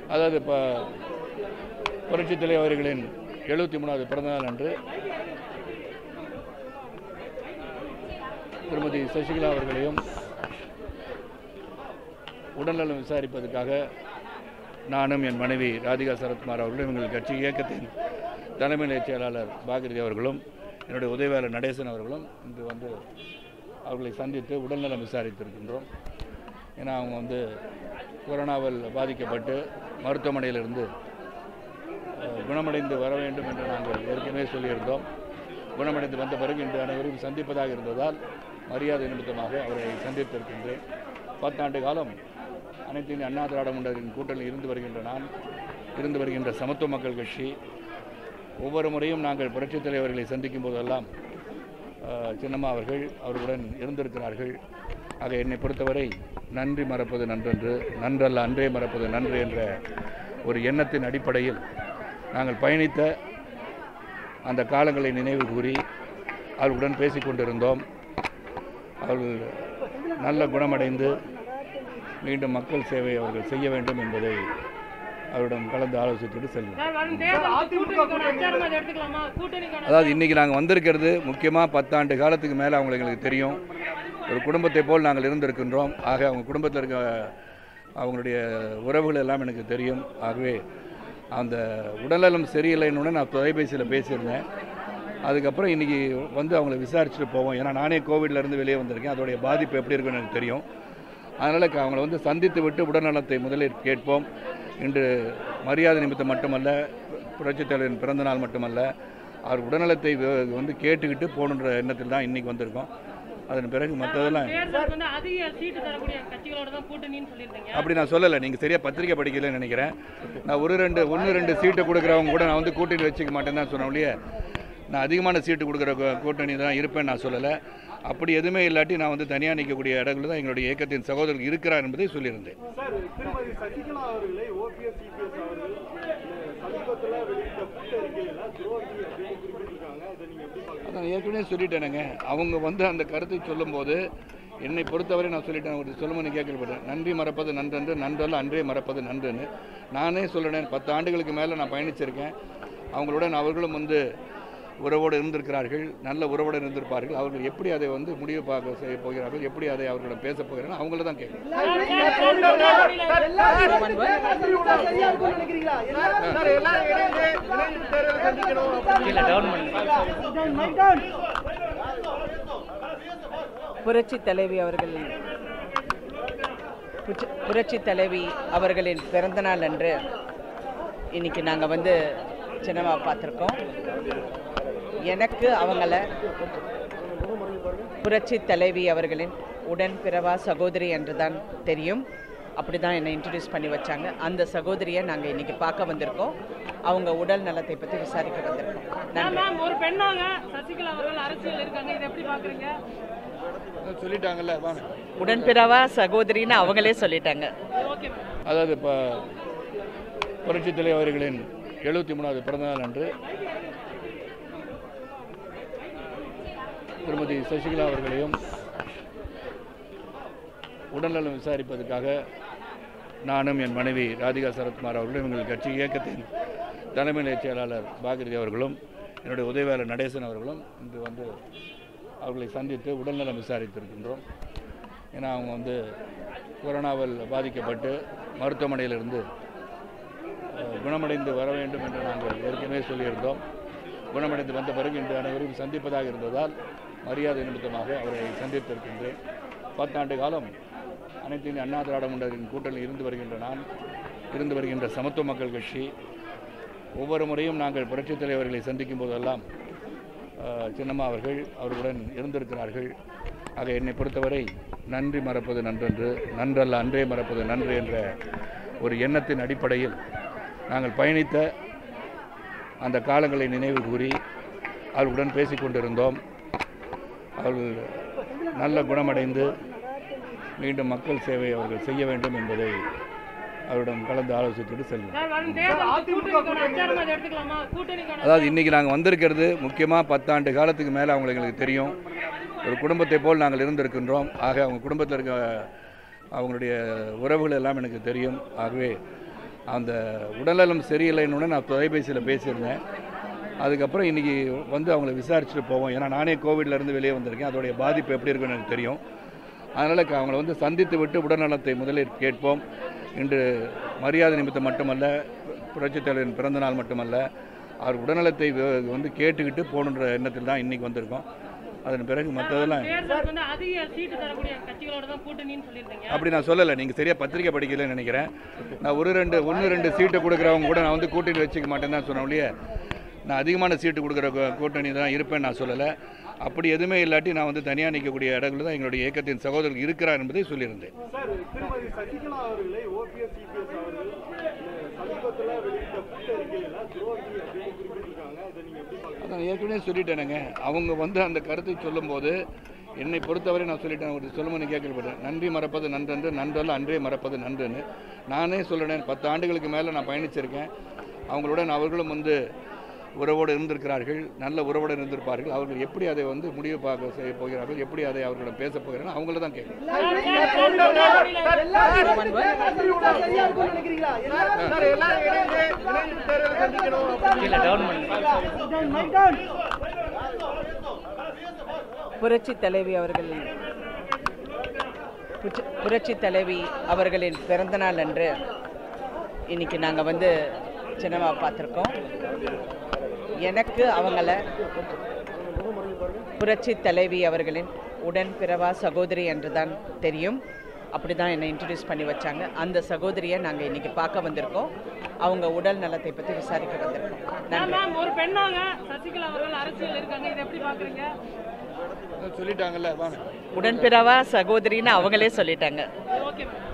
அதாவது இப்போ புரட்சித் தலைவர் அவர்களின் எழுபத்தி மூணாவது பிறந்தநாள் அன்று திருமதி சசிகலா அவர்களையும் உடல்நலம் விசாரிப்பதற்காக நானும் என் மனைவி ராதிகா சரத்குமார் அவர்களும் எங்கள் கட்சி இயக்கத்தின் தலைமை நிலைச் செயலாளர் பாகிரதி அவர்களும் என்னுடைய உதவியாளர் நடேசன் அவர்களும் இன்று வந்து அவர்களை சந்தித்து உடல்நலம் விசாரித்திருக்கின்றோம் ஏன்னா அவங்க வந்து கொரோனாவில் பாதிக்கப்பட்டு மருத்துவமனையிலிருந்து அஹ், குணமடைந்து வர வேண்டும் என்று நாங்கள் ஏற்கனவே சொல்லியிருந்தோம் குணமடைந்து வந்த பிறகு இன்று அனைவரையும் சந்திப்பதாக இருந்ததால் மரியாதை நிமித்தமாக அவரை சந்தித்திருக்கின்றேன் பத்தாண்டு காலம் அனைத்து இந்திய அண்ணா திராவிட முன்னேற்றின் கூட்டணியில் இருந்து வருகின்ற நான் இருந்து வருகின்ற சமத்துவ மக்கள் கட்சி ஒவ்வொரு முறையும் நாங்கள் புரட்சித் தலைவர்களை சந்திக்கும் போதெல்லாம் அஹ், சின்னம்மா அவர்கள் அவர்களுடன் இருந்திருக்கிறார்கள் ஆக என்னை பொறுத்தவரை நன்றி மறப்பது நன்றன்று நன்றல்ல அன்றே மறப்பது நன்று என்ற ஒரு எண்ணத்தின் அடிப்படையில் நாங்கள் பயணித்த அந்த காலங்களை நினைவு கூறி அவர்களுடன் பேசிக் கொண்டிருந்தோம் அவர்கள் நல்ல குணமடைந்து மீண்டும் மக்கள் சேவை அவர்கள் செய்ய வேண்டும் என்பதை அவரிடம் கலந்து ஆலோசித்துட்டு செல்வோம் சார் வரும் தேர்தல் கூட்டணிக்கான அச்சாரமா இதை எடுத்துக்கலாமா கூட்டணிக்கான அதாவது இன்றைக்கி நாங்கள் வந்திருக்கிறது முக்கியமாக பத்தாண்டு காலத்துக்கு மேலே அவங்களுக்கு எங்களுக்கு தெரியும் ஒரு குடும்பத்தை போல் நாங்கள் இருந்திருக்கின்றோம் ஆக அவங்க குடும்பத்தில் இருக்க அவங்களுடைய உறவுகள் எல்லாம் எனக்கு தெரியும் ஆகவே அந்த உடல்நலம் சரியில்லைன்னு நான் தொலைபேசியில் பேசியிருந்தேன் அதுக்கப்புறம் இன்றைக்கி வந்து அவங்கள விசாரிச்சுட்டு போவோம் ஏன்னா நானே கோவிட்ல இருந்து வெளியே வந்திருக்கேன் அதோடைய பாதிப்பு எப்படி இருக்குன்னு எனக்கு தெரியும் அதனால் அவங்கள வந்து சந்தித்து விட்டு உடல்நலத்தை முதலில் கேட்போம் இன்று மரியாதை நிமித்தம் மட்டுமல்ல புரட்சித் தலைவரின் பிறந்த நாள் மட்டுமல்ல அவர் உடல்நலத்தை வ- வந்து கேட்டுக்கிட்டு போகணுன்ற எண்ணத்தில் தான் இன்றைக்கி வந்திருக்கோம் அதன் பிறகு மற்றதெல்லாம் தேர்தலுக்கு வந்து அதிக சீட்டு தரக்கூடிய கட்சிகளோட தான் கூட்டணின்னு சொல்லியிருந்தீங்க அப்படி நான் சொல்லலை நீங்கள் சரியாக பத்திரிக்கை படிக்கலன்னு நினைக்கிறேன் நான் ஒரு ரெண்டு ஒன்று ரெண்டு சீட்டு கொடுக்குறவங்க கூட நான் வந்து கூட்டணி வச்சுக்க மாட்டேன்னு தான் சொன்னேன் ஒழிய நான் அதிகமான சீட்டு கொடுக்குற கூ- கூட்டணி தான் இருப்பேன் நான் சொல்லலை அப்படி எதுவுமே இல்லாட்டி நான் வந்து தனியாக நிற்கக்கூடிய இடங்கள் தான் எங்களுடைய இயக்கத்தின் சகோதரர்கள் இருக்கிறார் என்பதை சொல்லியிருந்தேன் சார் திருமதி சசிகலா அவர்களை ஓபிஎஸ் சிபிஎஸ் அவர்கள் சமீபத்தில் வெளியிட்ட கூட்டறிக்கையில் துரோகி அப்படின்னு குறிப்பிட்டிருக்காங்க இதை நீங்கள் எப்படி பார்க்குறீங்க அதான் ஏற்கனவே சொல்லிட்டேனுங்க அவங்க வந்து அந்த கருத்தை சொல்லும்போது என்னை பொறுத்தவரை நான் சொல்லிட்டேன் ஒரு சொல்லுமணி கேட்கப்பட்டேன் நன்றி மறப்பது நன்றன்று நன்றல்ல அன்றே மறப்பது நன்றுன்னு நானே சொல்லினேன் பத்து ஆண்டுகளுக்கு மேலே நான் பயணிச்சிருக்கேன் அவங்களுடன் அவர்களும் வந்து உறவோடு இருந்திருக்கிறார்கள் நல்ல உறவோடு இருந்திருப்பார்கள் அவர்கள் எப்படி அதை வந்து முடிவு பார்க்க செய்ய போகிறார்கள் எப்படி அதை அவர்களிடம் பேச போகிறார்கள் அவங்கள தான் கேட்கணும் புரட்சி தலைவி அவர்களின் புரட்சி- புரட்சி தலைவி அவர்களின் பிறந்தநாள் அன்று இன்னைக்கு நாங்கள் வந்து சினிமா பார்த்துருக்கோம் எனக்கு அவங்கள புரட்சி தலைவி அவர்களின் உடன் பிறவா சகோதரி என்று தான் தெரியும் அப்படி தான் என்னை இன்ட்ரடியூஸ் பண்ணி வச்சாங்க அந்த சகோதரியை நாங்கள் இன்னைக்கு பார்க்க வந்திருக்கோம் அவங்க உடல் நலத்தை பற்றி விசாரிக்க வந்திருக்கோம் நன்றி மேம் ஒரு பெண்ணாக சசிகலா அவர்கள் அரசியல் இருக்காங்க இதை எப்படி பாக்குறீங்க அதான் சொல்லிட்டாங்கல்ல வாங்க உடன்பிறவா சகோதரின்னு அவங்களே சொல்லிட்டாங்க ஓகே மேம் அதாவது இப்போ புரட்சித் தலைவர் அவர்களின் எழுபத்தி மூணாவது பிறந்தநாள் அன்று திருமதி சசிகலா அவர்களையும் உடல்நலம் விசாரிப்பதற்காக நானும் என் மனைவி ராதிகா சரத்குமார் அவர்களும் எங்கள் கட்சி இயக்கத்தின் தலைமை நிலைச் செயலாளர் பாகிரதி அவர்களும் என்னுடைய உதவியாளர் நடேசன் அவர்களும் இன்று வந்து அவர்களை சந்தித்து உடல்நலம் விசாரித்திருக்கின்றோம் ஏன்னா அவங்க வந்து கொரோனாவில் பாதிக்கப்பட்டு மருத்துவமனையிலிருந்து அஹ், குணமடைந்து வர வேண்டும் என்று நாங்கள் ஏற்கனவே சொல்லியிருந்தோம் குணமடைந்து வந்த பிறகு இன்று அனைவரையும் சந்திப்பதாக இருந்ததால் மரியாதை நிமித்தமாக அவரை சந்தித்திருக்கின்றேன் பத்தாண்டு காலம் அனைத்து இந்திய அண்ணா திராவிட முன்னேற்றின் கூட்டணியில் இருந்து வருகின்ற நான் இருந்து வருகின்ற சமத்துவ மக்கள் கட்சி ஒவ்வொரு முறையும் நாங்கள் புரட்சித் தலைவர்களை சந்திக்கும் போதெல்லாம் அஹ், சின்னம்மா அவர்கள் அவர்களுடன் இருந்திருக்கிறார்கள் ஆக என்னை பொறுத்தவரை நன்றி மறப்பது நன்றன்று நன்றல்ல அன்றே மறப்பது நன்று என்ற ஒரு எண்ணத்தின் அடிப்படையில் நாங்கள் பயணித்த அந்த காலங்களை நினைவு கூறி அவர்களுடன் பேசிக் கொண்டிருந்தோம் அவர்கள் நல்ல குணமடைந்து மீண்டும் மக்கள் சேவை அவர்கள் செய்ய வேண்டும் என்பதை அவரிடம் கலந்து ஆலோசித்துட்டு செல்வோம் சார் வரும் தேர்தல் கூட்டணிக்கான அச்சாரமா இதை எடுத்துக்கலாமா கூட்டணிக்கான அதாவது இன்றைக்கி நாங்கள் வந்திருக்கிறது முக்கியமாக பத்தாண்டு காலத்துக்கு மேலே அவங்களுக்கு எங்களுக்கு தெரியும் ஒரு குடும்பத்தை போல் நாங்கள் இருந்திருக்கின்றோம் ஆக அவங்க குடும்பத்தில் இருக்க அவங்களுடைய உறவுகள் எல்லாம் எனக்கு தெரியும் ஆகவே அந்த உடல்நலம் சரியில்லைன்னு நான் தொலைபேசியில் பேசியிருந்தேன் அதுக்கப்புறம் இன்றைக்கி வந்து அவங்கள விசாரிச்சுட்டு போவோம் ஏன்னா நானே கோவிட்ல இருந்து வெளியே வந்திருக்கேன் அதோடைய பாதிப்பு எப்படி இருக்குன்னு எனக்கு தெரியும் அதனால் க- அவங்கள வந்து சந்தித்து விட்டு உடல்நலத்தை முதலில் கேட்போம் இன்று மரியாதை நிமித்தம் மட்டுமல்ல புரட்சித் தலைவரின் பிறந்த நாள் மட்டுமல்ல அவர் உடல்நலத்தை வ- வந்து கேட்டுக்கிட்டு போகணுன்ற எண்ணத்தில் தான் இன்றைக்கி வந்திருக்கோம் அதன் பிறகு மற்றதெல்லாம் தேர்தலுக்கு வந்து அதிக சீட்டு தரக்கூடிய கட்சிகளோட தான் கூட்டணின்னு சொல்லியிருந்தீங்க அப்படி நான் சொல்லலை நீங்கள் சரியாக பத்திரிக்கை படிக்கலன்னு நினைக்கிறேன் நான் ஒரு ரெண்டு ஒன்று ரெண்டு சீட்டு கொடுக்குறவங்க கூட நான் வந்து கூட்டணி வச்சுக்க மாட்டேன்னு தான் சொன்னேன் ஒழிய நான் அதிகமான சீட்டு கொடுக்குற கூ- கூட்டணி தான் இருப்பேன்னு நான் சொல்லலை அப்படி எதுவுமே இல்லாட்டி நான் வந்து தனியாக நிற்கக்கூடிய இடங்களில் தான் எங்களுடைய இயக்கத்தின் சகோதரர்கள் இருக்கிறார் என்பதை சொல்லியிருந்தேன் சார் திருமதி சசிகலா அவர்களை ஓபிஎஸ் சிபிஎஸ் அவர்கள் இந்த சமீபத்தில் வெளியிட்ட கூட்டறிக்கையில துரோகி அப்படின்னு குறிப்பிட்டிருக்காங்க இதை நீங்க எப்படி பாக்குறீங்க அதான் ஏற்கனவே சொல்லிட்டேனுங்க அவங்க வந்து அந்த கருத்தை சொல்லும்போது என்னை பொறுத்தவரை நான் சொல்லிட்டேன் ஒரு சொல்லுமனு கேட்கப்பட்டேன் நன்றி மறப்பது நன்றன்று நன்றல்ல அன்றே மறப்பது நன்றுன்னு நானே சொல்லினேன் பத்து ஆண்டுகளுக்கு மேலே நான் பயணிச்சிருக்கேன் அவங்களுடன் அவர்களும் வந்து உறவோடு இருந்திருக்கிறார்கள் நல்ல உறவோடு இருந்திருப்பார்கள் அவர்கள் எப்படி அதை வந்து முடிவு பார்க்க செய்ய போகிறார்கள் எப்படி அதை அவர்களிடம் பேச போகிறார்கள் அவங்கள தான் கேட்கணும் புரட்சி தலைவி அவர்களின் புச்ச- புரட்சி தலைவி அவர்களின் பிறந்தநாள் அன்று இன்னைக்கு நாங்கள் வந்து சின்னமா பார்த்துருக்கோம் எனக்கு அவங்கள புரட்சி தலைவி அவர்களின் உடன் பிறவா சகோதரி என்று தான் தெரியும் அப்படி தான் என்னை இன்ட்ரடியூஸ் பண்ணி வச்சாங்க அந்த சகோதரியை நாங்கள் இன்னைக்கு பார்க்க வந்திருக்கோம் அவங்க உடல் நலத்தை பற்றி விசாரிக்க வந்திருக்கோம் நன்றி மேம் ஒரு பெண்ணாக சசிகலா அவர்கள் அரசியல் இருக்காங்க இதை எப்படி பாக்குறீங்க சொல்லிட்டாங்கல்ல வாங்க உடன்பிறவா சகோதரின்னு அவங்களே சொல்லிட்டாங்க ஓகே மேம்